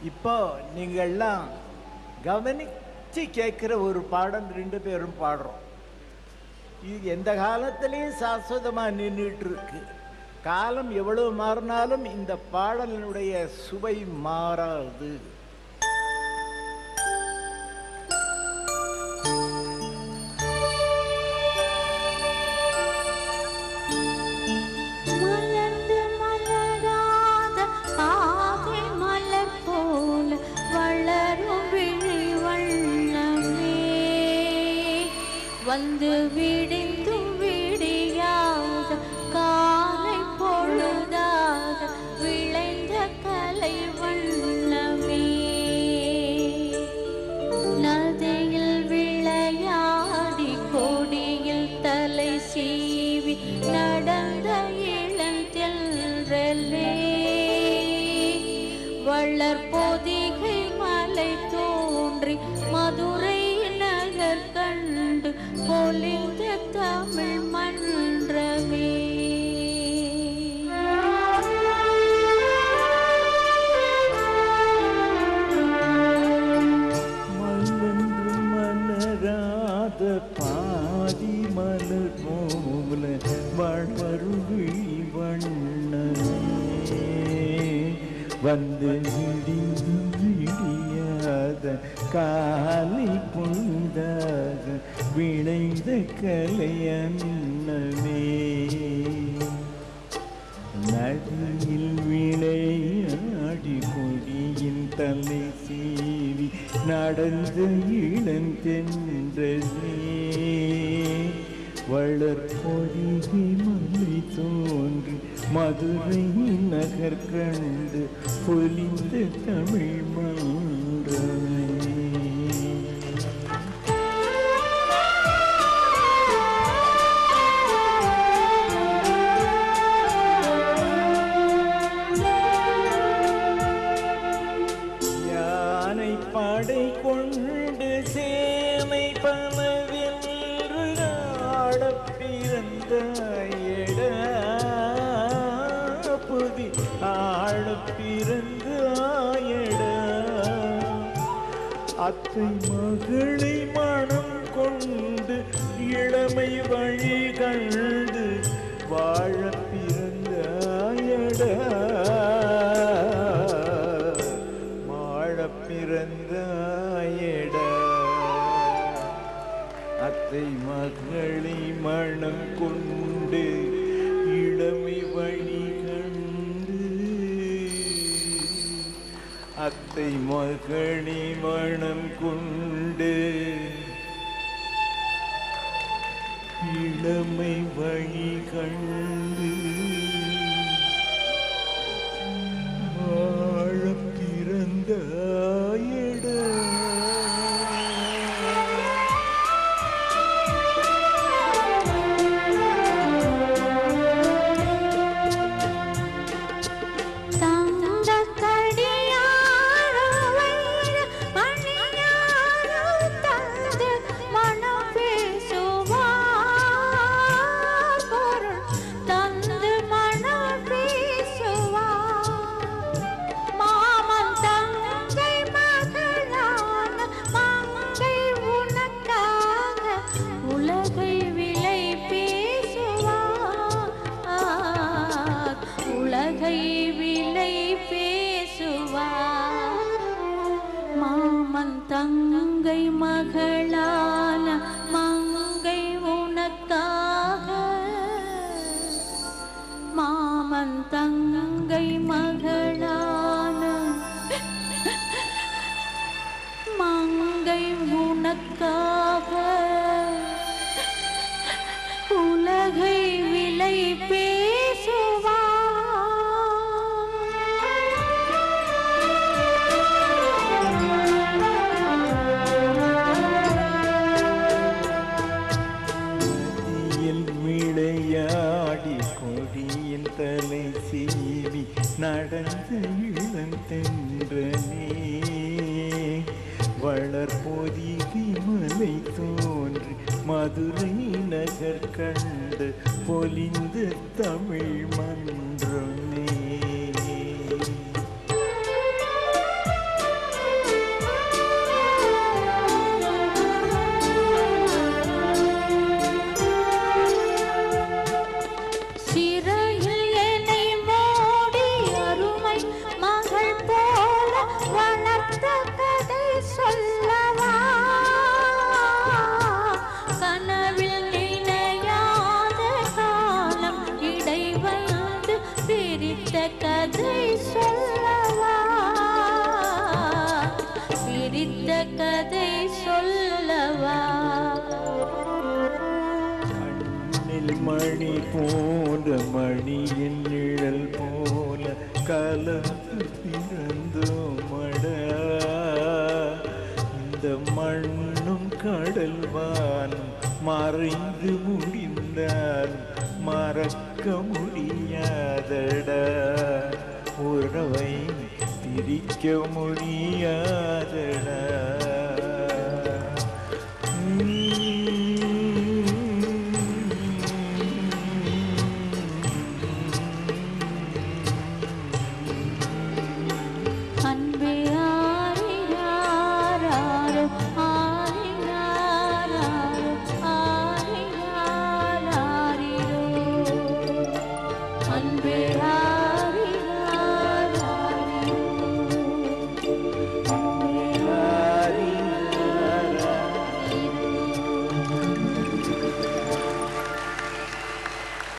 இப்போ நீங்கள்லாம் கவனிச்சு கேட்குற ஒரு பாடம் ரெண்டு பேரும் பாடுறோம் இது எந்த காலத்திலையும் சாஸ்வதமாக நின்றுட்டு இருக்கு காலம் எவ்வளவு மாறினாலும் இந்த பாடலினுடைய சுவை மாறாது மலர்ந்து மலராத பாவை மலர் போல வளரும் விழி வண்ணமே வந்து விடிந்தும் விடியாத காலை பொழுதாக விளைந்த கலை வண்ணமே நதியில் விளையாடி கொடியில் தலை சீவி நடந்த இளந்தெல்றலே வளர் பொதிகை மலை தோன்றி மதுரை நகர் கண்டு பொலிந்த தமிழ் மன்றமே மலர்ந்து மலராத பாதி மலர் போல வளருவி வண்ணமே வந்து விடிந்து விடியாத காலை பொழுதாக விளைந்த கலையன்னமே நதியில் விளையாடி கொடியின் தலை சீவி நடந்த இளந்தென்றே வளர் பொதிகை மலை தோன்றி மதுரை நகர் கண்டு பொலிந்த தமிழ் மன்றமே யானை படை கொண்டு சேனை பலவென்று ஆடப் பிறந்தாயட புதி ஆடப் பிறந்தாயட அத்தை மகளை மனம் கொண்டு இளமை வழி கண்டு வாழ பிறந்தாயடா மாழ பிறந்தாயடா அத்தை மகளை மனம் கொண்டு இளமை வழி கண்டு அத்தை மகளி மனம் கொண்டு இளமை வழி கண்டு வாழ பிறந்தாயடா தங்கத்தடியாரோ வைர மணியாரோ தந்து மனம் பேசுவார் பொருள் தந்து மனம் பேசுவார் மாமன் தங்கை மகளான மங்கை உனக்காக உலகை விலை பேசுவார் உலகை விலை பேசுவார் மாமன் தங்கை மகளான மங்கை உனக்காக மாமன் தங்கை மகளான மங்கை உனக்காக உலகை விலை பேசுவார் நதியில் விளையாடி கொடியின் தலை சீவி நடந்த இளந்தென்றனே வளர் பொதிகை மலை தோன்றி மதுரை நகர் கண்டு பொலிந்து தமிழ் மன்றமே போன்ற மணியின் நிழல் போல கலந்து பிறந்தோமடா இந்த மண்ணும் கடல் வானும் மறைந்து முடிந்தால் மறக்க முடியாதடா உறவை பிரிக்க முடியாதடா